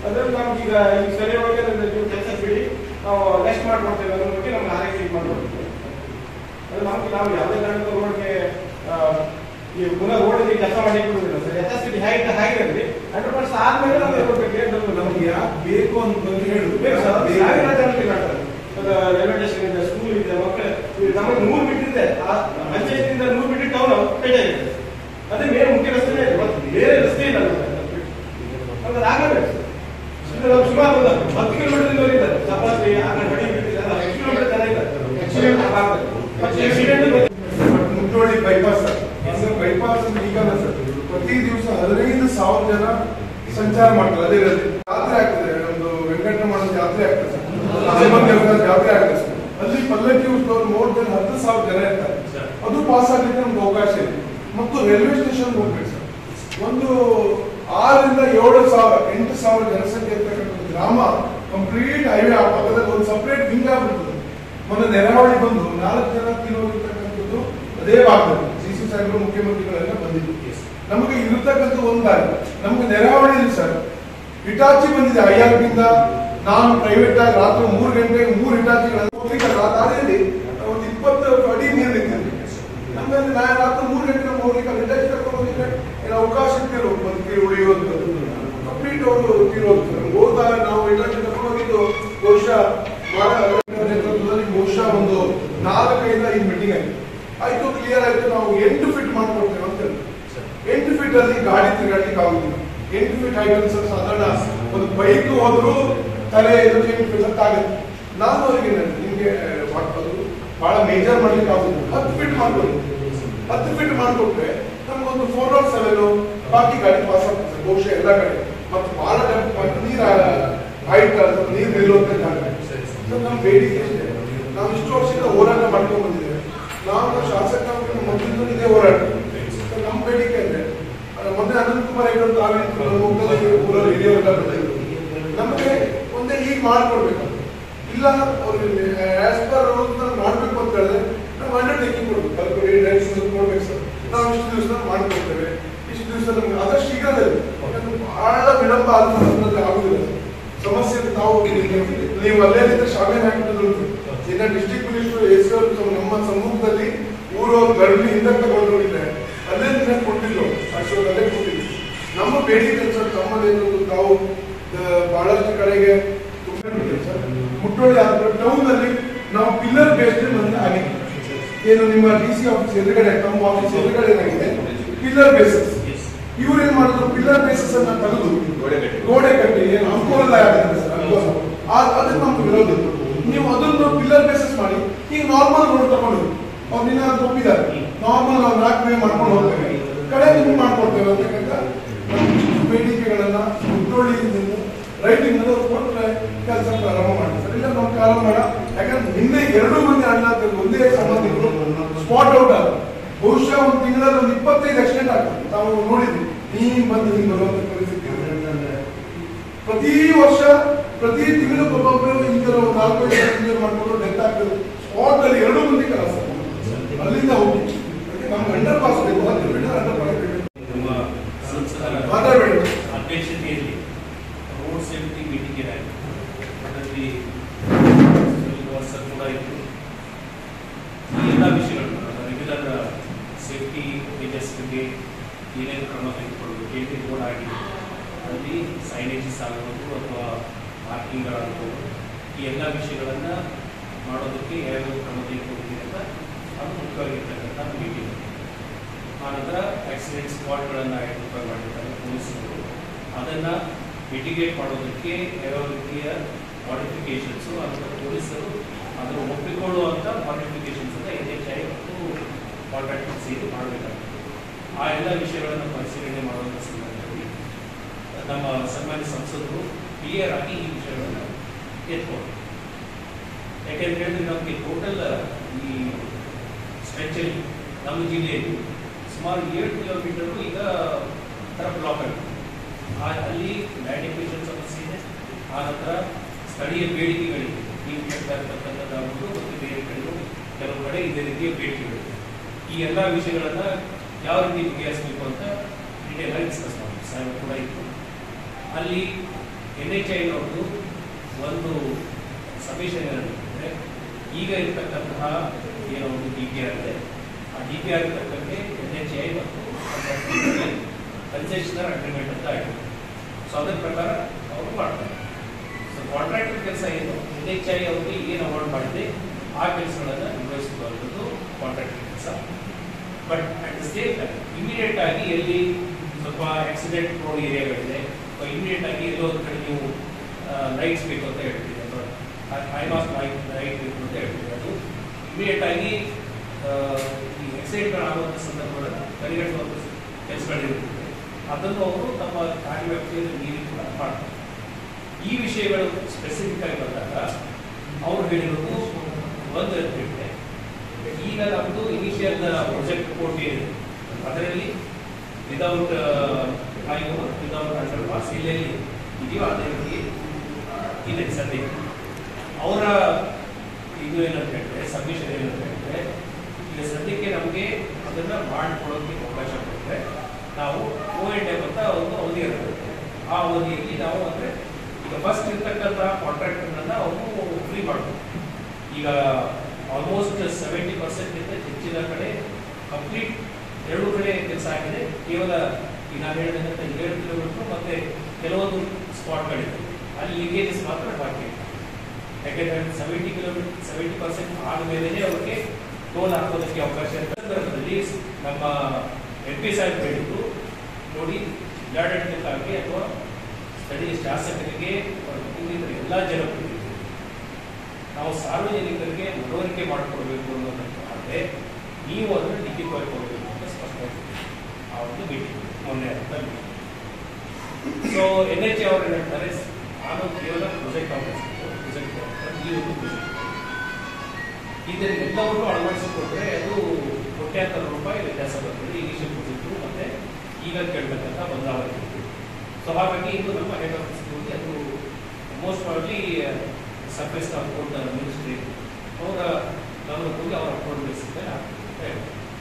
ಅದ್ರಲ್ಲಿ ನಮ್ಗೆ ಈಗ ಈ ಸರಿ ಒಳಗೆ ನೀವು ಕೆಲಸ ಬಿಡಿ ನಾವು ನೆಕ್ಸ್ಟ್ ಮಾಡ್ಕೊಡ್ತೇವೆ ಅನ್ನೋ ಬಗ್ಗೆ ನಮ್ಗೆ ಆರೈಕೆ ಇದು ಮಾಡ್ಕೊಡ್ತೀವಿ ಅದು ನಮ್ಗೆ ನಾವು ಯಾವುದೇ ಕಾರಣಕ್ಕೂ ರೋಡ್ಗೆ ಈ ಪುನಃ ರೋಡಲ್ಲಿ ಕೆಲಸ ಮಾಡಿ ಕೊಡುದಿಲ್ಲ ಸರ್ ಯಥಾಸ್ಥಿತಿ ಹೇಗೆ ಹೇಗಿರಲಿ ಹಂಡ್ರೆಡ್ ಪರ್ಸೆಂಟ್ ಆದ್ಮೇಲೆ ನಮಗೆ ಕೊಡ್ಬೇಕು ನಮ್ಗೆ ನಮ್ಗೆ ಯಾಕೆ ಬೇಕು ಅಂತಂದು ಹೇಳು ಬೇಕು ಸರ್ ಬೇಕು. ಸಾವಿರ ಜನ ತಿರ್ಗಾಡ್ತಾರೆ. ಅದು ರೈಲ್ವೆ ಸ್ಟೇಷನ್ ಇದೆ ಸ್ಕೂಲ್ ಇದೆ ಮಕ್ಕಳು ಈಗ ನಮಗೆ ನೂರು ಬಿಟ್ಟಿದೆ ಆ ಪಂಚಾಯತಿಂದ ನೂರು ಬಿಟ್ಟು ಟೌನ್ ಪೇಟೆ ಇದೆ ಅದೇ ಮೇನ್ ಮುಖ್ಯ ರಸ್ತೆ ಇದೆ ಮತ್ತೆ ಬೇರೆ ರಸ್ತೆ ಇಲ್ಲ ನಮ್ಗೆ. ಅದು ಆಗಬೇಕು ಇದು ನಾವು ಸುಮಾರು ಒಂದು ಹತ್ತು ಕಿಲೋಮೀಟರ್ ಇದ್ದಾರೆ ಚಪಾತಿ ಆ ಕಡೆ ಹೊಡಿ ಬಿಟ್ಟಿದ್ದಾರೆ ಎಷ್ಟು ಕಿಲೋಮೀಟರ್ ಜನ ಇದ್ದಾರೆ ಆಕ್ಸಿಡೆಂಟ್ ಆಗಬಾರ್ದು ಮತ್ತೆ ಆಕ್ಸಿಡೆಂಟ್ ಮುಟ್ಟೋಳಿ ಬೈಪಾಸ್ ಸರ್ ಬೈಪಾಸ್ ಈಗಲ್ಲ ಸರ್ ಪ್ರತಿ ದಿವಸ ಹದಿನೈದು ಸಾವಿರ ಜನ ಸಂಚಾರ ಮಾಡ್ತಾರೆ ಅದೇ ರಸ್ತೆ. ಜಾತ್ರೆ ಆಗ್ತದೆ ಒಂದು ವೆಂಕಟರಮಣ ಜಾತ್ರೆ ಆಗ್ತದೆ ಸರ್ ಹನುಮಂತ ದೇವರ ಜಾತ್ರೆ ಆಗ್ತದೆ ಸರ್ ಅಲ್ಲಿ ಪಲ್ಲಕ್ಕಿ ಉತ್ಸವ ಮೋರ್ ದೆನ್ ಹತ್ತು ಸಾವಿರ ಜನ ಇರ್ತಾರೆ ಅದು ಪಾಸ್ ಆಗ್ಲಿಕ್ಕೆ ನಮ್ಗೆ ಅವಕಾಶ ಇದೆ ಮತ್ತು ರೈಲ್ವೆ ಸ್ಟೇಷನ್ ಹೋಗ್ಬೇಕು ಸರ್ ಒಂದು ಆರರಿಂದ ಏಳು ಸಾವಿರ ಎಂಟು ಸಾವಿರ ಜನಸಂಖ್ಯೆ ಇರ್ತಕ್ಕಂಥ ಗ್ರಾಮ ಕಂಪ್ಲೀಟ್ ಹೈವೇ ಆ ಪಕ್ಕದಲ್ಲಿ ಒಂದು ಸಪರೇಟ್ ವಿಂಗ್ ಆಗ್ಬಿಡ್ತದೆ ಮೊನ್ನೆ ನೆರವಾಳಿ ಬಂದು ನಾಲ್ಕು ಜನ ತೀರೋಗಿರ್ತಕ್ಕಂಥದ್ದು ಅದೇ ಭಾಗದಲ್ಲಿ ಸಿ ಸಿ ಸಾಹೇಬರು ಮುಖ್ಯಮಂತ್ರಿಗಳೆಲ್ಲ ಬಂದಿದ್ದು ನಮಗೆ ಇರತಕ್ಕಂಥ ಒಂದು ದಾರಿ ನಮ್ಗೆ ನೆರವಾಳಿ ಇದೆ ಸರ್ ಹಿಟಾಚಿ ಬಂದಿದೆ ಐ ಆರ್ ಬಿಂದ ನಾನು ಪ್ರೈವೇಟ್ ಆಗಿ ರಾತ್ರಿ ಮೂರು ಗಂಟೆಗೆ ಮೂರು ಹಿಟಾಚಿಗಳನ್ನು ಹೋಗ್ಲಿಕ್ಕೆ ಆ ದಾರಿಯಲ್ಲಿ ಒಂದು ಇಪ್ಪತ್ತು ಅಡಿ ನೀರು ನಿಂತಿದೆ ನಮ್ಗೆ ನಾನು ರಾತ್ರಿ ಮೂರು ಗಂಟೆಗೆ ಹೋಗ್ಲಿಕ್ಕೆ ಅಲ್ಲಿ ಹಿಟಾಚಿ ಕರ್ಕೊಂಡು ಹೋಗಿದ್ರೆ ಏನು ಅವಕಾಶ ಇರ್ತಿರೋ ಬದುಕಿ ಉಳಿಯುವಂಥದ್ದು ಕಂಪ್ಲೀಟ್ ಅವರು ತೀರೋಗ್ತಾರೆ ಹೋದಾಗ ನಾವು ಹಿಟಾಚಿ ಕರ್ಕೊಂಡು ಹೋಗಿದ್ದು ಬಹುಶಃ ಮಾಡ- ನೇತೃತ್ವದಲ್ಲಿ ಬಹುಶಃ ಒಂದು ನಾಲ್ಕೈದು ಐದು ಮೀಟಿಂಗ್ ಆಯ್ತು ಆಯ್ತು ಕ್ಲಿಯರ್ ಆಯ್ತು ನಾವು ಎಂಟು ಫಿಟ್ ಮಾಡ್ಕೊಡ್ತೇವೆ ಅಂತ ಹೇಳಿ. ಎಂಟು ಫೀಟ್ ಅಲ್ಲಿ ಗಾಡಿ ತಿರುಗಾಡ್ಲಿಕ್ಕೆ ಆಗುದಿಲ್ಲ ಎಂಟು ಫೀಟ್ ಹೈಟ್ ಸರ್ ಸಾಧಾರಣ ಒಂದು ಬೈಕ್ ಹೋದ್ರು ತಲೆ ಇದು ಎಂಟು ಫೀಟ್ ಆಗುತ್ತೆ ನಾನು ಅವರಿಗೆ ನಿಮ್ಗೆ ಅದು ಬಹಳ ಮೇಜರ್ ಮಾಡ್ಲಿಕ್ಕೆ ಆಗುದಿಲ್ಲ ಹತ್ತು ಫೀಟ್ ಮಾಡ್ಬೋದು ಹತ್ತು ಫೀಟ್ ಮಾಡ್ಕೊಟ್ರೆ ನಮ್ಗೊಂದು ಫೋರ್ ನಾಟ್ ಸೆವೆನ್ ಬಾಕಿ ಗಾಡಿ ಪಾಸ್ ಆಗ್ತದೆ ಸರ್ ಬಹುಶಃ ಎಲ್ಲ ಕಡೆ ಮತ್ತು ಬಹಳ ಡೆಪ್ ನೀರ್ ಹೈಟ್ ನೀರು ನಿಲ್ಲುವಂತ ಜಾಗ ಸರ್ ನಮ್ಮ ಬೇಡಿಕೆ ಅಷ್ಟೇ ನಾವು ಇಷ್ಟು ವರ್ಷದಿಂದ ಹೋರಾಟ ಮಾಡ್ಕೊಂಡು ಬಂದಿದ್ದೇವೆ ನಾವು ಶಾಸಕ ಮೊದಲಿಂದ ಇದೇ ಹೋರಾಟ ಸರ್, ನಮ್ಮ ಬೇಡಿಕೆ ಅಂದ್ರೆ ಆ, ಮೊನ್ನೆ ಅನಂತ್ ಕುಮಾರ್ ಹೆಗಡೆ ತಾವೇನು ಹಿರಿಯವರೆಲ್ಲ ಬಂದಿದ್ರು ನಮಗೆ ಒಂದೇ ಈಗ ಮಾಡ್ಕೊಡ್ಬೇಕು ಇಲ್ಲ ಅವ್ರಿಗೆ ಆಸ್ ಪರ್ ಮಾಡ್ಬೇಕು ಅಂತ ಹೇಳಿದ್ರೆ ನಾವು ಅಂಡರ್ಟೇಕಿಂಗ್ ಕೊಡ್ಬೇಕು ಕಲ್ಪನೆ ಡೈರೆಕ್ಷನ್ ಕೊಡ್ಬೇಕು ಸರ್ ನಾವು ಇಷ್ಟು ದಿವಸ ಮಾಡ್ಕೊಡ್ತೇವೆ ಇಷ್ಟು ದಿವಸ ನಮ್ಗೆ ಆದಷ್ಟು ಶೀಘ್ರದಲ್ಲಿ ಯಾಕಂದ್ರೆ ಬಹಳ ವಿಳಂಬ ಆದ್ರೆ ಆಗುದಿಲ್ಲ ಸರ್. ಸಮಸ್ಯೆ ಅಂತ ತಾವು ನೀವು ಅಲ್ಲೇ ಇದ್ರೆ ಶಾಮೀಲ್ ಹಾಕಿದ್ರು ಇನ್ನ ಡಿಸ್ಟ್ರಿಕ್ಟ್ ಮಿನಿಸ್ಟರ್ ಎಸ್ ನಮ್ಮ ಸಮ್ಮುಖದಲ್ಲಿ ಊರವ್ರು ಗರ್ಭಿ ಹಿಂದಕ್ಕೆ ತಗೊಂಡು ಹೋಗಿದ್ದಾರೆ ಅಲ್ಲೇ ದಿನ ಕೊಟ್ಟಿದ್ರು ಅಶೋಕ್ ಅಲ್ಲೇ ಕೊಟ್ಟಿದ್ರು ನಮ್ಮ ಬೇಡಿಕೆ ಸರ್ ತಮ್ಮದೇನು ತಾವು ಆ, ಬಹಳಷ್ಟು ಕಡೆಗೆ ತುಂಬಿಕೊಂಡಿದ್ದೇವೆ ಸರ್ ಮುಟ್ಟೋಳಿ ಟೌನ್ ಅಲ್ಲಿ ನಾವು ಪಿಲ್ಲರ್ ಬೇಸ್ಡ್ ಬಂದು ಆಗಿದೆ ಏನು ನಿಮ್ಮ ಡಿ ಸಿ ಆಫೀಸ್ ಎದುರುಗಡೆ ತಮ್ಮ ಆಫೀಸ್ ಎದುರುಗಡೆ ಏನಾಗಿದೆ ಪಿಲ್ಲರ್ ಬೇಸಸ್ ಇವ್ರು ಏನ್ ಮಾಡಿದ್ರು ಪಿಲ್ಲರ್ ಬೇಸಸ್ ಅನ್ನ ತೆಗೆದು ಗೋಡೆ ಕಟ್ಟಿ ಏನು ಅನುಕೂಲ ಆಗಿದೆ ಸರ್ ಅನುಕೂಲ ಆ- ಅದಕ್ಕೆ ನಮ್ಗೆ ವಿರೋಧ ಇತ್ತು. ನೀವು ಅದನ್ನು ಪಿಲ್ಲರ್ ಬೇಸಸ್ ಮಾಡಿ ಈಗ ನಾರ್ಮಲ್ ರೋಡ್ ತಗೊಂಡು ಅವ್ರು ನಿನ್ನ ಅದು ಒಪ್ಪಿದ್ದಾರೆ ನಾರ್ಮಲ್ ನಾವು ನಾಲ್ಕು ವೇ ಮಾಡ್ಕೊಂಡು ಹೋಗ್ತೇವೆ ಕಡೆ ನಿಮ್ಗೆ ಮಾಡ್ಕೊಡ್ತೇವೆ ಅಂತಕ್ಕಂಥ ನಮ್ಮಿಷ್ಟು ಬೇಡಿಕೆಗಳನ್ನ ಮುಟ್ಟೋಳಿಯಿಂದ ರೈಟಿಂಗ್ ಕೊಟ್ಟರೆ ಕೆಲಸ ಪ್ರಾರಂಭ ಮಾಡಿ ಸರ್ ಇಲ್ಲ ನಾವು ಪ್ರಾರಂಭ ಮಾಡ ಯಾಕಂದ್ರೆ ನಿನ್ನೆ ಎರಡು ಮಂದಿ ಅಣ್ಣ ತಮ್ಮ ಒಂದೇ ಸಂಬಂಧಿಕರು ಸ್ಪಾಟ್ ಔಟ್ ಆದ ಬಹುಶಃ ಒಂದು ತಿಂಗಳಲ್ಲಿ ಒಂದು ಇಪ್ಪತ್ತೈದು ಆಕ್ಸಿಡೆಂಟ್ ಆಗ್ತದೆ ತಾವು ನೋಡಿದ್ವಿ ನೀನ್ ಬಂದು ಹಿಂಗೆ ಬರುವಂತ ಪರಿಸ್ಥಿತಿ ಇದೆ. ಪ್ರತಿ ವರ್ಷ ಪ್ರತಿ ತಿಂಗಳು ಒಬ್ಬೊಬ್ಬರು ಈ ತರ ಒಂದು ನಾಲ್ಕು ಇಂಜಿನಿಯರ್ ಮಾಡ್ಕೊಂಡು ಡೆತ್ ಆಗ್ತದೆ ಸ್ಪಾಟ್ ಅಲ್ಲಿ ಎರಡು ಮಂದಿ ಕೆಲಸ ಅಲ್ಲಿಂದ ಹೋಗಿ ಅದಕ್ಕೆ ನಮ್ಗೆ ಅಂಡರ್ ಪಾಸ್ ಬೇಕು ಅಂತ ಬಿಟ್ಟರೆ ಅಂಡರ್ ಪಾಸ್ ಬೇಕು ನಮ್ಮ ಸಂಸದರ ಮಾತಾಡಬೇಡಿ ಅಧ್ಯಕ್ಷತೆಯಲ್ಲಿ ರೋಡ್ ಸೇಫ್ಟಿ ಮೀಟಿಂಗ್ ಏನಾಯಿತು ಅದರಲ್ಲಿ ವರ್ಷ ಕೂಡ ಇತ್ತು ಈ ಎಲ್ಲ ವಿಷಯಗಳು ರೆಗ್ಯುಲರ್ ಸೇಫ್ಟಿ ಮೇಜರ್ಸ್ ಬಗ್ಗೆ ಏನೇನು ಕ್ರಮ ತೆಗೆದುಕೊಳ್ಬೇಕು ಏನೇ ರೋಡ್ ಆಗಿದೆ ಅಲ್ಲಿ ಸೈನೇಜಸ್ ಆಗ್ಬೋದು ಅಥವಾ ಪಾರ್ಕಿಂಗ್ಗಳಾಗ್ಬೋದು ಈ ಎಲ್ಲ ವಿಷಯಗಳನ್ನು ಮಾಡೋದಕ್ಕೆ ಯಾವ್ಯಾವ ಕ್ರಮ ತೆಗೆದುಕೊಳ್ತೀವಿ ಅಂತ ಅದು ಮುಖ್ಯವಾಗಿರ್ತಕ್ಕಂಥ ಮೀಟಿಂಗ್ ಆನಂತರ ಆಕ್ಸಿಡೆಂಟ್ ಸ್ಪಾಟ್ಗಳನ್ನು ಐಡೆಂಟಿಫೈ ಮಾಡಿರ್ತಾರೆ ಪೊಲೀಸರು ಅದನ್ನು ಮಿಟಿಗೇಟ್ ಮಾಡೋದಕ್ಕೆ ಯಾವ ರೀತಿಯ ಮಾಡಿಫಿಕೇಶನ್ಸು ಅಥವಾ ಪೊಲೀಸರು ಅದನ್ನು ಒಪ್ಪಿಕೊಳ್ಳುವಂಥ ಮಾಡಿಫಿಕೇಶನ್ಸ್ ಅಂತ ಎನ್ ಎಚ್ ಐ ಮತ್ತು ಕಾಂಟ್ರಾಕ್ಟ್ ಸೇರಿ ಮಾಡಬೇಕಾಗ್ತದೆ ಆ ಎಲ್ಲ ವಿಷಯಗಳನ್ನು ಪರಿಶೀಲನೆ ಮಾಡುವಂಥ ಸಂದರ್ಭದಲ್ಲಿ ನಮ್ಮ ಸನ್ಮಾನ್ಯ ಸಂಸದರು ಕ್ಲಿಯರ್ ಆಗಿ ಈ ವಿಷಯಗಳನ್ನು ಎತ್ಕೊಂಡು ಯಾಕೆಂತ ಹೇಳಿದ್ರೆ ನಮಗೆ ಟೋಟಲ್ ಈ ಸ್ಟ್ರೆಚಲ್ಲಿ ನಮ್ಮ ಜಿಲ್ಲೆಯಲ್ಲಿ ಸುಮಾರು ಏಳು ಕಿಲೋಮೀಟರ್ ಈಗ ಥರ ಬ್ಲಾಕ್ ಆಗಿದೆ ಆ ಅಲ್ಲಿ ಲ್ಯಾಂಡ್ ಎಕ್ವಿಷನ್ ಸಮಸ್ಯೆ ಇದೆ ಆ ನಂತರ ಸ್ಥಳೀಯ ಬೇಡಿಕೆಗಳಿವೆ ನೀವು ಕೇಳ್ತಾ ಇರ್ತಕ್ಕಂಥದ್ದಾಗ್ಬೋದು ಮತ್ತು ಬೇರೆ ಕಡೆಗೂ ಕೆಲವು ಕಡೆ ಇದೇ ರೀತಿಯ ಬೇಡಿಕೆಗಳಿವೆ ಈ ಎಲ್ಲ ವಿಷಯಗಳನ್ನ ಯಾವ ರೀತಿ ಬಗೆಹರಿಸಬೇಕು ಅಂತ ಡೀಟೇಲ್ ಆಗಿ ಡಿಸ್ಕಸ್ ಮಾಡಿ ಸಾಹೇಬ್ ಕೂಡ ಇತ್ತು ಅಲ್ಲಿ ಎನ್ ಎಚ್ ಐ ಅವ್ರದ್ದು ಒಂದು ಸಬ್ಮಿಷನ್ ಏನಂತಂದ್ರೆ ಈಗ ಇರ್ತಕ್ಕಂತಹ ಏನೋ ಒಂದು ಡಿ ಪಿ ಆರ್ ಇದೆ ಆ ಡಿ ಪಿ ಆರ್ ತಕ್ಕಂತೆ ಎನ್ ಎಚ್ ಐ ಮತ್ತು ಕನ್ಸೆಷನರ್ ಅಗ್ರಿಮೆಂಟ್ ಅಂತ ಆಗಿದೆ ಸೊ ಅದರ ಪ್ರಕಾರ ಅವರು ಮಾಡ್ತಾರೆ ಸೊ ಕಾಂಟ್ರಾಕ್ಟರ್ ಕೆಲಸ ಏನು ಎನ್ ಎಚ್ ಐ ಅವ್ರಿಗೆ ಏನು ಅವಾರ್ಡ್ ಮಾಡಿದೆ ಆ ಕೆಲಸಗಳನ್ನು ನಿರ್ವಹಿಸುವಂಥದ್ದು ಕಾಂಟ್ರಾಕ್ಟರ್ ಕೆಲಸ but at the same time immediate ಆಗಿ ಎಲ್ಲಿ ಸ್ವಲ್ಪ ಆಕ್ಸಿಡೆಂಟ್ ರೋಡ್ ಏರಿಯಾಗಳಿದೆ ಅಥವಾ ಇಮಿಡಿಯೇಟ್ ಆಗಿ ಎಲ್ಲೋ ಒಂದು ಕಡೆ ನೀವು ಲೈಟ್ಸ್ ಬೇಕು ಅಂತ ಹೇಳ್ತೀರಿ ಅಥವಾ ಐಮಾಸ್ ಲೈಟ್ ಲೈಟ್ ಬೇಕು ಅಂತ ಹೇಳ್ತೀರಿ ಅದು ಇಮಿಡಿಯೇಟ್ ಆಗಿ ಆ, ಈ ಆಕ್ಸಿಡೆಂಟ್ಗಳಾಗುವಂಥ ಸಂದರ್ಭಗಳನ್ನು ಪರಿಗಣಿಸುವಂಥ ಕೆಲಸಗಳಿರುತ್ತದೆ ಅದನ್ನು ಅವರು ತಮ್ಮ ಕಾರ್ಯವ್ಯಾಪ್ತಿಯಲ್ಲಿ ಮೀರಿ ಕೂಡ ಮಾಡ್ತಾರೆ ಈ ವಿಷಯಗಳು ಸ್ಪೆಸಿಫಿಕ್ ಆಗಿ ಬಂದಾಗ ಅವ್ರು ಹೇಳಿರೋದು ಒಂದು ಅಂತ ಹೇಳಿದ್ರೆ ಈಗ ನಮ್ಮದು ಇನಿಷಿಯಲ್ ಪ್ರೊಜೆಕ್ಟ್ ರಿಪೋರ್ಟ್ ಏನಿದೆ ಅದರಲ್ಲಿ without flyover without underpass ಎಲ್ಲೆಲ್ಲಿ ಇದೆಯೋ ಅದೇ ರೀತಿ ಇದೆ ಸದ್ಯಕ್ಕೆ ಅವರ ಇದು ಏನಂತ ಹೇಳಿದ್ರೆ ಸಬ್ಮಿಷನ್ ಏನಂತ ಹೇಳಿದ್ರೆ ಈಗ ಸದ್ಯಕ್ಕೆ ನಮಗೆ ಅದನ್ನ ಮಾಡಿಕೊಡೋಕೆ ಅವಕಾಶ ಕೊಟ್ಟರೆ ನಾವು ಓ ಎನ್ ಎಮ್ ಅಂತ ಒಂದು ಅವಧಿ ಇರುತ್ತೆ ಆ ಅವಧಿಯಲ್ಲಿ ನಾವು ಅಂದ್ರೆ ಈಗ ಫಸ್ಟ್ ಇರ್ತಕ್ಕಂಥ ಕಾಂಟ್ರಾಕ್ಟರ್ನ ಅವನು ಫ್ರೀ ಮಾಡ್ಬೋದು ಈಗ ಆಲ್ಮೋಸ್ಟ್ ಸೆವೆಂಟಿ ಪರ್ಸೆಂಟ್ ಇಂದ ಹೆಚ್ಚಿನ ಕಡೆ ಕಂಪ್ಲೀಟ್ ಎರಡು ಕಡೆ ಕೆಲಸ ಆಗಿದೆ ಕೇವಲ ಈಗ ನಾನು ಹೇಳಿದಂಥ ಏಳು ಕಿಲೋಮೀಟರ್ ಮತ್ತೆ ಕೆಲವೊಂದು ಸ್ಪಾಟ್ಗಳಿದೆ ಅಲ್ಲಿ ಲೀಕೇಜಸ್ ಮಾತ್ರ ಬಾಕಿ ಇದೆ ಯಾಕೆಂದ್ರೆ ಸೆವೆಂಟಿ ಕಿಲೋಮೀಟರ್ ಸೆವೆಂಟಿ ಪರ್ಸೆಂಟ್ ಆದಮೇಲೆ ಅವ್ರಿಗೆ ಟೋಲ್ ಹಾಕೋದಕ್ಕೆ ಅವಕಾಶ ಇರುತ್ತೆ ಸಂದರ್ಭದಲ್ಲಿ ನಮ್ಮ ಎಂ ಪಿ ಸಾಹೇಬ್ ಹೇಳಿದ್ರು ನೋಡಿ ಜಿಲ್ಲಾಡಳಿತಕ್ಕಾಗಿ ಅಥವಾ ಸ್ಥಳೀಯ ಶಾಸಕರಿಗೆ ಅವರ ಇನ್ನಿತರ ಎಲ್ಲ ಜನಪ್ರತಿನಿಧಿಗಳು ನಾವು ಸಾರ್ವಜನಿಕರಿಗೆ ಮನವರಿಕೆ ಮಾಡಿಕೊಡ್ಬೇಕು ಅನ್ನೋದಕ್ಕೆ ಆದರೆ ನೀವು ಅದನ್ನು ಲಿಖಿತವಾಗಿ ಕೊಡಬೇಕು ಅಂತ ಸ್ಪಷ್ಟವಾಗಿ ಆ ಒಂದು ಮೀಟಿಂಗ್ ಮೊನ್ನೆ ಅಂತ ಮೀಟಿಂಗ್ ಸೊ ಎನ್ ಎಚ್ ಅವರು ಏನು ಹೇಳ್ತಾರೆ ನಾನು ಕೇವಲ ಪ್ರೊಜೆಕ್ಟ್ ಆಫೀಸ್ ಪ್ರೊಜೆಕ್ಟ್ ಈ ಒಂದು ಪ್ರೊಜೆಕ್ಟ್ ಇದನ್ನೆಲ್ಲವನ್ನು ಅಳವಡಿಸಿಕೊಂಡ್ರೆ ಅದು ಕೋಟ್ಯಾಂತರ ರೂಪಾಯಿ ವ್ಯತ್ಯಾಸ ಬರ್ತದೆ ಇನಿಷಿಯಲ್ ಪ್ರೊಜೆಕ್ಟು ಮತ್ತೆ ಈಗ ಕೇಳಬೇಕಂತ ಬದಲಾವಣೆ ಸೊ ಹಾಗಾಗಿ ಇದು ನಮ್ಮ ಹೆಡ್ ಆಫೀಸ್ ಹೋಗಿ ಅದು ಮೋಸ್ಟ್ ಪ್ರಾಬ್ಲಿ ಸರ್ಫೇಸ್ ಅಪ್ರೋಡ್ ಮಿನಿಸ್ಟ್ರಿ ಅವರ ಗಮನಕ್ಕೆ ಹೋಗಿ ಅವರ ಅಪ್ರೋಡ್ ಬೇಸಿಸ್ ಮೇಲೆ ಆಗ್ತದೆ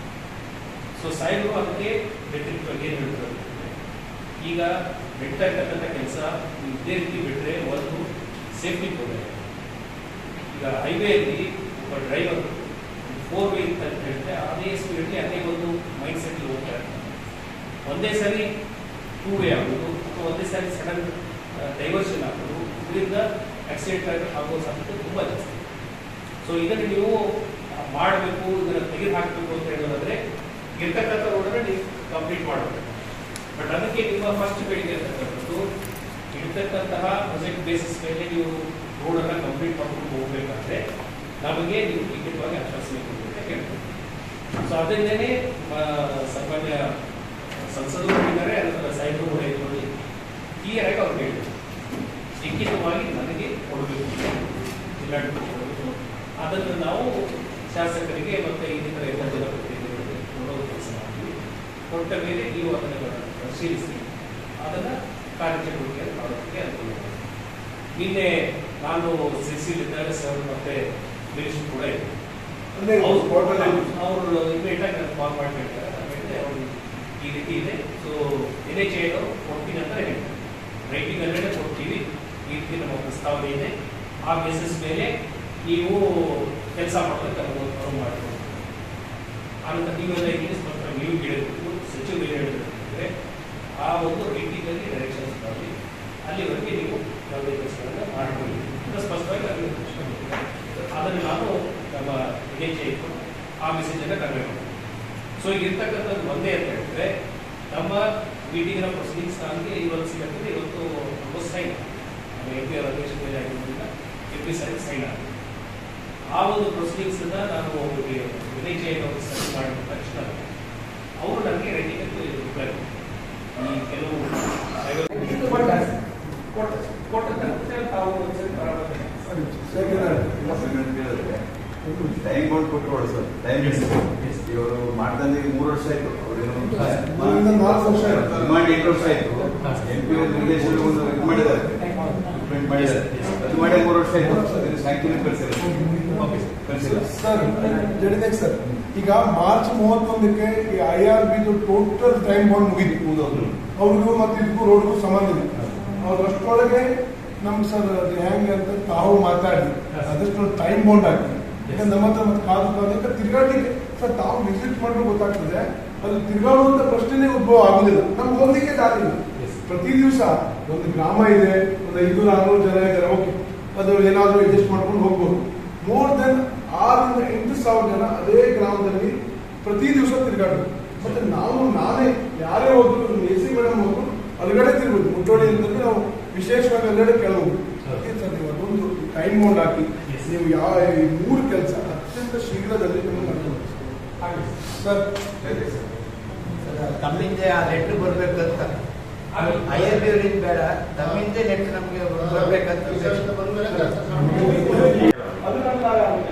ಸೊ ಸಾಹೇಬರು ಅದಕ್ಕೆ ವ್ಯತಿರಿಕ್ತವಾಗಿ ಏನು ಹೇಳ್ತಾರೆ ಅಂತಂದ್ರೆ, ಈಗ ಬಿಡ್ತಾ ಇರ್ತಕ್ಕಂಥ ಕೆಲಸ ಇದೇ ರೀತಿ ಬಿಟ್ಟರೆ ಒಂದು ಸೇಫ್ಟಿ ಪ್ರೋಗ್ರಾಮ್ ಈಗ ಹೈವೇಯಲ್ಲಿ ಒಬ್ಬ ಡ್ರೈವರ್ ಫೋರ್ ವೇ ಅಂತ ಹೇಳಿದ್ರೆ ಅದೇ ಸ್ಪೀಡಲ್ಲಿ ಅದೇ ಒಂದು ಮೈಂಡ್ ಸೆಟ್ ಹೋಗ್ತಾ ಇರ್ತಾನೆ ಒಂದೇ ಸರಿ ಟೂ ವೇ ಆಗೋದು ಅಥವಾ ಒಂದೇ ಸಾರಿ ಸಡನ್ ಡೈವರ್ಷನ್ ಆಗೋದು ಇದರಿಂದ ಆಕ್ಸಿಡೆಂಟ್ ಆಗೋ ಸಾಧ್ಯತೆ ತುಂಬ ಜಾಸ್ತಿ ಸೊ ಇದನ್ನು ನೀವು ಮಾಡಬೇಕು ಇದನ್ನು ತೆಗೆದು ಹಾಕಬೇಕು ಅಂತ ಹೇಳೋದಾದ್ರೆ ಇರ್ತಕ್ಕಂಥ ರೋಡನ್ನು ನೀವು ಕಂಪ್ಲೀಟ್ ಮಾಡಬೇಕು ಬಟ್ ಅದಕ್ಕೆ ನಿಮ್ಮ ಫಸ್ಟ್ ಬೇಡಿಕೆ ಇರ್ತಕ್ಕಂಥದ್ದು ಇರ್ತಕ್ಕಂತಹ ಪ್ರೊಜೆಕ್ಟ್ ಬೇಸಿಸ್ ಮೇಲೆ ನೀವು ರೋಡನ್ನು ಕಂಪ್ಲೀಟ್ ಮಾಡ್ಕೊಂಡು ಹೋಗ್ಬೇಕಾದ್ರೆ ನಮಗೆ ನೀವು ಲಿಖಿತವಾಗಿ ಆಶ್ವಾಸನೆ ಕೊಡಬೇಕು ಅಂತ ಹೇಳ್ತೀವಿ ಸೊ ಅದರಿಂದನೇ ಆ, ಸಾಮಾನ್ಯ ಸಂಸದರು ಹೇಳಿದ್ದಾರೆ ಅದರ ಸಾಹಿತ್ಯ ಕೂಡ ಇಟ್ಕೊಳ್ಳಿ ಕ್ಲಿಯರ್ ಆಗಿ ಅವ್ರು ಹೇಳಿದ್ರು ಲಿಖಿತವಾಗಿ ನನಗೆ ಕೊಡಬೇಕು ಜಿಲ್ಲಾಡಳಿತ ಕೊಡಬೇಕು ಅದನ್ನು ನಾವು ಶಾಸಕರಿಗೆ ಮತ್ತೆ ಇನ್ನಿತರ ಎಲ್ಲ ಜನಪ್ರತಿನಿಧಿಗಳಿಗೆ ಕೊಡೋ ಕೆಲಸ ಮಾಡ್ತೀವಿ ಕೊಟ್ಟ ಮೇಲೆ ನೀವು ಅದನ್ನು ಪರಿಶೀಲಿಸಿ ಅದನ್ನು ಕಾರ್ಯಚಟುವಟಿಕೆ ಮಾಡೋದಕ್ಕೆ ಅನುಕೂಲ ಆಗುತ್ತೆ. ನಿನ್ನೆ ನಾನು ಸಿಸಿಲಿದ್ದಾಗ ಸರ್ ಮತ್ತೆ ಮಿನಿಸ್ಟರ್ ಕೂಡ ಇದ್ದರು ಅಂದ್ರೆ spot ಅಲ್ಲಿ ಅವರು ಇಮಿಡಿಯೇಟ್ ಆಗಿ ನನಗೆ ಕಾಲ್ ಮಾಡಿ ಹೇಳ್ತಾರೆ ನಾನು ಹೇಳಿದೆ ಅವರು ಈ ರೀತಿ ಇದೆ ಸೊ ಎನ್ ಎಚ್ ಐ ಕೊಡ್ತೀನಿ ಅಂತ ಹೇಳ್ತಾರೆ ರೈಟಿಂಗ್ ಅಲ್ಲೇ ಕೊಡ್ತೀವಿ ಈ ರೀತಿ ನಮ್ಮ ಪ್ರಸ್ತಾವನೆ ಇದೆ ಆ ಬೇಸಿಸ್ ಮೇಲೆ ನೀವು ಕೆಲಸ ಮಾಡೋದಕ್ಕೆ ಅನುವು ಮಾಡಬೇಕು ಆನಂತರ ನೀವೆಲ್ಲ ಇಲ್ಲಿ ಸ್ವಲ್ಪ ನೀವು ಕೇಳಬೇಕು ಸಚಿವರು ಏನು ಹೇಳಿದ್ರೆ ಆ ಒಂದು ರೈಟಿಂಗ್ ಅಲ್ಲಿ ಡೈರೆಕ್ಷನ್ಸ್ ಮಾಡಿ ಅಲ್ಲಿವರೆಗೆ ನೀವು ಯಾವುದೇ ಕೆಲಸಗಳನ್ನ ಮಾಡ್ಕೊಳ್ಳಿ ಅಂತ ಸ್ಪಷ್ಟವಾಗಿ ಅಲ್ಲಿ ಅದನ್ನು ನಾನು ನಮ್ಮ ಎಚ್ ಇಟ್ಕೊಂಡು ಆ ಮೆಸೇಜನ್ನು ಕನ್ವೆ ಮಾಡ್ತೀನಿ ಸೊ ಈಗ ಇರ್ತಕ್ಕಂಥದ್ದು ಒಂದೇ ಅಂತ ಹೇಳಿದ್ರೆ ನಮ್ಮ ಮೀಟಿಂಗಿನ ಪ್ರೊಸೀಡಿಂಗ್ಸ್ ನನಗೆ ಇವತ್ತು ಸಿಗುತ್ತೆ ಇವತ್ತು ಆಲ್ಮೋಸ್ಟ್ ಸೈನ್ ನಮ್ಮ ಎಂ ಪಿ ಅವರ ಅಧ್ಯಕ್ಷ ಮೇಲೆ ಆಗಿರೋದ್ರಿಂದ ಎಂ ಪಿ ಸೈನ್ ಸೈನ್ ಆಗಿದೆ ಆ ಒಂದು ಪ್ರೊಸೀಡಿಂಗ್ಸ್ ನಾನು ಅವರಿಗೆ ವಿನಯ್ ಜೈನ್ ಅವರು ಸೈನ್ ಮಾಡಿದ ತಕ್ಷಣ ಅವರು ನನಗೆ ರೈಟಿಂಗ್ ರಿಪ್ಲೈ ಈ ಕೆಲವು ಕೊಟ್ಟ ಕೊಟ್ಟ ತಕ್ಷಣ ತಾವು ಒಂದ್ಸರಿ ಬರಾಬರಿ ಟೈಮ್ ಕೊಂಡು ಕೊಟ್ಟರು ಸರ್ ಟೈಮ್ ಇವರು ಮಾಡ್ದಂಗೆ ಮೂರು ವರ್ಷ ಆಯ್ತು ಮೂರಿಂದ ನಾಲ್ಕು ವರ್ಷ ಆಯ್ತು. ರಿಮಾಂಡ್ ಎಂಟು ವರ್ಷ ಆಯ್ತು ಎಂ ಪಿ ರಿಲೇಷನ್ ಒಂದು ಇದು ಮಾಡಿದ್ದಾರೆ implement ಮಾಡಿದ್ದಾರೆ ಅದು ಮಾಡಿ ಮೂರು ವರ್ಷ ಆಯ್ತು ಅದನ್ನು ಸ್ಯಾಂಕ್ಷನ್ ಕಳಿಸಿಲ್ಲ ಕಳಿಸಿಲ್ಲ ಸರ್ ಜಡಿದೇಕ್ ಸರ್ ಈಗ ಮಾರ್ಚ್ ಮೂವತ್ತೊಂದಕ್ಕೆ ಈ I R B total time bond ಮುಗಿದು ಅವ್ರಿಗೂ ಮತ್ತೆ ಇದಕ್ಕೂ ರೋಡ್ಗೂ ಸಂಬಂಧ ಇಲ್ಲ ಅವ್ರು ಅಷ್ಟರೊಳಗೆ ನಮ್ಗೆ ಸರ್ ಅದು ಹೆಂಗೆ ಅಂತ ತಾವು ಮಾತಾಡಿ ಅದಷ್ಟು ಟೈಮ್ ಬೌಂಡ್ ಆಗ್ತದೆ ಯಾಕಂದ್ರೆ ನಮ್ಮ ಹತ್ರ ಮತ್ತೆ ಕಾದು ಕಾದು ಯಾಕಂದ್ರೆ ತಿರ್ಗಾಡ್ಲಿಕ್ಕೆ ಸರ್ ತಾವು ವಿಸಿಟ್ ಮಾಡಿದ್ರೆ ಗೊತ್ತಾಗ್ತದೆ ಅದು ತಿರ್ಗಾಡುವಂತ ಪ್ರಶ್ನೆನೇ ಉದ್ಭವ ಆಗುದಿಲ್ಲ ನಮ್ಗೆ ಹೋಗ್ಲಿಕ್ಕೆ ದಾರಿ ಇಲ್ಲ ಪ್ರತಿ ದಿವಸ ಒಂದು ಗ್ರಾಮ ಇದೆ ಒಂದು ಐನೂರು ಆರ್ನೂರು ಜನ ಇದ್ದಾರೆ ಓಕೆ ಅದು ಏನಾದರೂ ಅಡ್ಜಸ್ಟ್ ಮಾಡ್ಕೊಂಡು ಹೋಗ್ಬೋದು ಮೋರ್ ದೆನ್ ಆರರಿಂದ ಎಂಟು ಸಾವಿರ ಜನ ಅದೇ ಗ್ರಾಮದಲ್ಲಿ ಪ್ರತಿ ದಿವಸ ತಿರುಗಾಡ್ಬೇಕು ಮತ್ತೆ ನಾವು ನಾನೇ ಯಾರೇ ಹೋದ್ರು ಎ ಸಿ ಮೇಡಮ್ ಹೋದ್ರು ಅಲ್ಗಡೆ ತಿರ್ಬೋದು ಮುಟ್ಟೋಡಿ ಅಂತಂದ್ರೆ ನಾವು ವಿಶೇಷವಾಗಿ ಅಲ್ಗಡೆ ಕೇಳಬಹುದು ಅದಕ್ಕೆ ಸರ್ ನೀವು ಅದೊಂದು ಟೈಮ್ ಮೌಂಡ್ ಹಾಕಿ ನೀವು ಯಾವ ಈ ಮೂರು ಕೆಲಸ ಅತ್ಯಂತ ಶೀಘ್ರದಲ್ಲಿ ನಿಮಗೆ ಮಾಡ್ಕೊಂಡು ಸರ್ ತಮ್ಮಿಂದ ಆ ಲೆಟ್ರ್ ಬರ್ಬೇಕಂತ ಐ ಎಲ್ ಬಿ ಬೇಡ ತಮ್ಮಿಂದ ಲೆಟ್ರ್ ನಮಗೆ ಬರ್ಬೇಕಂತ ಅದು ನಮ್ಮ ಆಗುತ್ತೆ.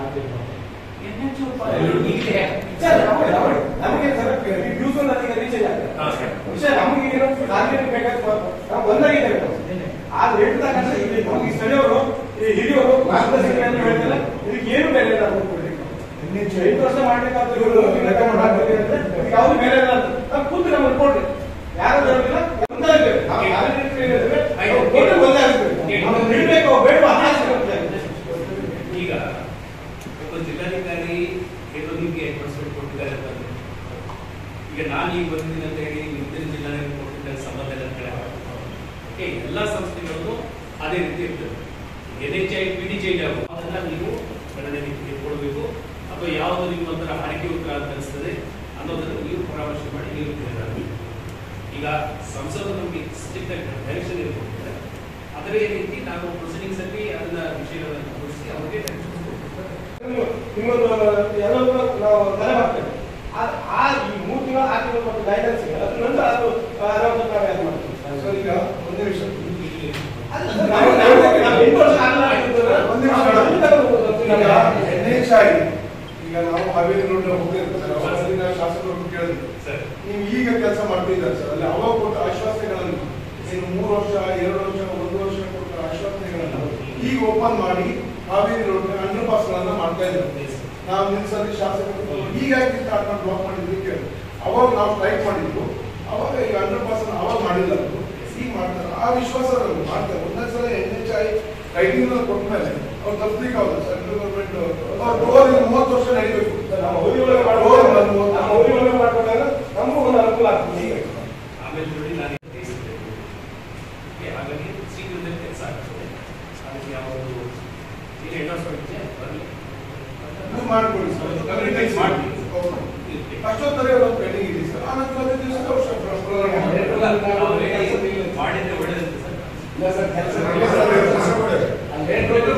ಈಗಲೇ ಸರ್, ನಮಗೆ ನಮಗೆ- ನಮಗೆ ಸರ್ ಈ views ಒಂದು ಅದಕ್ಕೆ reach ಆಗಿದೆ. ಹಾ, ಸರ್. ವಿಷಯ ನಮಗೆ ಏನೋ ಟಾರ್ಗೆಟ್ ಬೇಕಾದ್ರೆ ನಾವು ಒಂದಾಗಿದ್ದೇವೆ ನಾವು. ಆ ರೇಟ್ ತಗೊಂಡ್ರೆ ಇಲ್ಲಿ ನಮಗೆ ಸ್ಥಳೀಯರು ಈ ಹಿರಿಯರು ಮಾರ್ಗದರ್ಶನ ಹೇಳ್ತಾರೆ ಇದಕ್ಕೆ ಏನು ಬೆಲೆ ಇಲ್ಲ ಅಂತ ಕೊಡ್ಲಿಕ್ಕೆ. ನೀವು ಐದು ವರ್ಷ ಮಾಡ್ಬೇಕಾದ್ರೆ ಇವರು ಲೆಕ್ಕ ಮಾಡ್ಬೇಕು ಅಂದ್ರೆ ಇದಕ್ಕೆ ಯಾವ್ದು ಬೆಲೆ ಇಲ್ಲ ಅಂತ. ನಾವು ಕೂತು ನಮ್ಗೆ ಕೊಡ್ರಿ ಯಾರು ಹೇಳೋದಿಲ್ಲ ಒಂದಾಗಬೇಕು ನಾವು ಯಾರು ಹೇಳಿದ್ರೆ ನಾವು ಕೊಟ್ಟು ಒಂದಾಗಬೇಕು ನಾವು ನೀಡಬೇಕು ಬೇಡ ಈಗ ಒಬ್ಬ ಜಿಲ್ಲಾಧಿಕಾರಿ ಏನೋ ನಿಮಗೆ ಅಡ್ವರ್ಸ್ಮೆಂಟ್ ಕೊಟ್ಟಿದ್ದಾರೆ ಅಂತ ಅಂದ್ರೆ, ಈಗ ನಾನು ಈಗ ಬಂದಿದ್ದೀನಿ ಅಂತ ಹೇಳಿ ಹಿಂದಿನ ಜಿಲ್ಲಾಧಿಕಾರಿ ಕೊಟ್ಟಿದ್ದಾರೆ ಸಂಬಂಧ ಇಲ್ಲ ಅಂತ ಹೇಳಲ್ಲ. ಓಕೆ ಎಲ್ಲ ಸಂಸ್ಥೆಗಳಲ್ಲೂ ಅದೇ ರೀತಿ ಇರ್ತದೆ N H I P D change ಆಗುವುದು ಅದನ್ನ ನೀವು ಗಣನೆ ಕೊಡಬೇಕು ಅಥವಾ ಯಾವುದು ನಿಮ್ಮ ಒಂಥರ ಹರಕೆ ಉತ್ತರ ಅಂತ ಅನಿಸ್ತದೆ ಅನ್ನೋದನ್ನು ನೀವು ಪರಾಮರ್ಶೆ ಮಾಡಿ ನೀವು ತಿಳಿದಾಗಿ ಈಗ ಸಂಸದರು ನಮಗೆ ಸ್ಟ್ರಿಕ್ಟ್ ಆಗಿ ಡೈರೆಕ್ಷನ್ ಇರ್ಬೋದು ಅದರ ರೀತಿ ನಾವು ಪ್ರೊಸೀಡಿಂಗ್ಸ್ ಅಲ್ಲಿ ಅದನ್ನ ವಿಷಯಗಳನ್ನು ತೋರಿಸಿ ಅವರಿಗೆ directions ಕೊಡ್ಬೇಕು. ನಿಮ್ಮೊಂದು ಎಲ್ಲವೂ ನಾವು ತಲೆ ಮಾಡ್ತೇವೆ ಆ- ಆ ಈ ಮೂರು ತಿಂಗಳ ಆರು ತಿಂಗಳು ಮತ್ತು ಗೈಡೆನ್ಸ್ ಇದೆ ಅದ್ರ ನಂತರ ಅದು ಅನಾಹುತ ನಾವು ಯಾರು ಮಾಡ್ತೀವಿ ಸರ್ ಈಗ ಒಂದೇ ವಿಷಯ ಅದು ಸರ್, ನಾವು- ನಾವು- ನಾವು ಎಂಟು ವರ್ಷ ಆಗಲ್ಲ ಆಗಿರ್ತದೆ. ಒಂದೇ ನಾವು ವಿಷಯ ಅದನ್ನ ತಗೊಂಡು ಈಗ ಹೋಗ್ತೀವಿ. ಎನ್ ಎಚ್ ಐ ಈಗ ನಾವು ಹಾವೇರಿ ರೋಡ್ ಹೋಗಿರ್ತೀವಿ ಅವಾಗಿನ ಶಾಸಕರು ಕೇಳಿದ್ರು ಸರ್ ನೀವು ಈಗ ಕೆಲಸ ಮಾಡ್ತಿದ್ದಾರೆ ಸರ್ ಅಲ್ಲಿ ಅವಾಗ ಕೊಟ್ಟ ಆಶ್ವಾಸನೆಗಳನ್ನು ಏನು ಮೂರು ವರ್ಷ ಎರಡು ವರ್ಷ ಒಂದು ವರ್ಷ ಕೊಟ್ಟ ಆಶ್ವಾಸನೆಗಳನ್ನು ಈಗ ಓಪನ್ ಮಾಡಿ ಹಾವೇರಿ ರೋಡ್ ಅಂಡರ್ ಪಾಸ್ ಗಳನ್ನ ಮಾಡ್ತಾ ಇದ್ದಾರೆ ನಾವು ನಿಲ್ಸಲ್ಲಿ ಶಾಸಕರು ಈಗ ಯಾಕೆ ಸ್ಟಾರ್ಟ್ ಮಾಡಿ ಬ್ಲಾಕ್ ಮಾಡಿದ್ವಿ ಕೇಳಿ ಅವಾಗ ನಾವು ಟ್ರೈ ಮಾಡಿದ್ವು ಅವಾಗ ಈಗ ಅಂಡರ್ ಪಾಸ್ ಅವಾಗ ಮಾಡಿಲ್ಲ ಅವ್ರು. ಈಗ ಮಾಡ್ತಾರೆ ಆ ವಿಶ್ವಾಸ ಅವ್ರು ಮಾಡ್ತಾರೆ ಒಂದೊಂದ್ಸಲ ಎನ್ ಎಚ್ ಐ ರೈಟಿಂಗ್ ಕೊಟ್ಟ ಮೇಲೆ ಅವ್ರು ತಪ್ಪಿಗೆ ಹೌದು ಸೆಂಟ್ರಲ್ ಗೌರ್ಮೆಂಟ್ ಮೂವತ್ತು ವರ್ಷ ನಡಿಬೇಕು ನಮ್ಮ ಊರಿ ಒಳಗೆ ರೋಡ್ ಮಾಡ್ಬೋದು. ಬಂದು ನಮ್ಮ ಊರಿ ಒಳಗೆ ಮಾಡ್ಕೊಂಡಾಗ ನಮಗೂ ಒಂದು ಅನುಕೂಲ ಆಗ್ತದೆ ಈಗ ಆಮೇಲೆ ನೋಡಿ ನಾನು ತಿಳಿಸಿದ್ದೇನೆ ಓಕೆ ಹಾಗಾಗಿ ಶೀಘ್ರದಲ್ಲಿ ಕೆಲಸ ಆಗ್ತದೆ ಅದಕ್ಕೆ ಯಾವುದು ಈಗ ಎಂಡೋರ್ಸ್ಮೆಂಟ್ ಬರಲಿ ನೀವು ಮಾಡ್ಕೊಳ್ಳಿ ಸರ್ Communicate ಮಾಡಿ. ಅಷ್ಟೊತ್ತರೆ ಒಂದು ಪೆಂಡಿಂಗ್ ಇದೆ ಸರ್ ಆನಂತರ ಹದಿನೈದು ದಿವಸದ ವರ್ಷ ಪ್ರಕರಣ ನಾವು ಹೇಳಿ ಮಾಡಿದ್ರೆ ಒಳ್ಳೇದಂತೆ ಸರ್ ಇಲ್ಲ ಸರ್ ಕೆಲಸ ಇಲ್ಲ ಸರ್, ಕೆಲಸ ಮಾಡಿ. ಅಲ್ಲಿ ರೇಟ್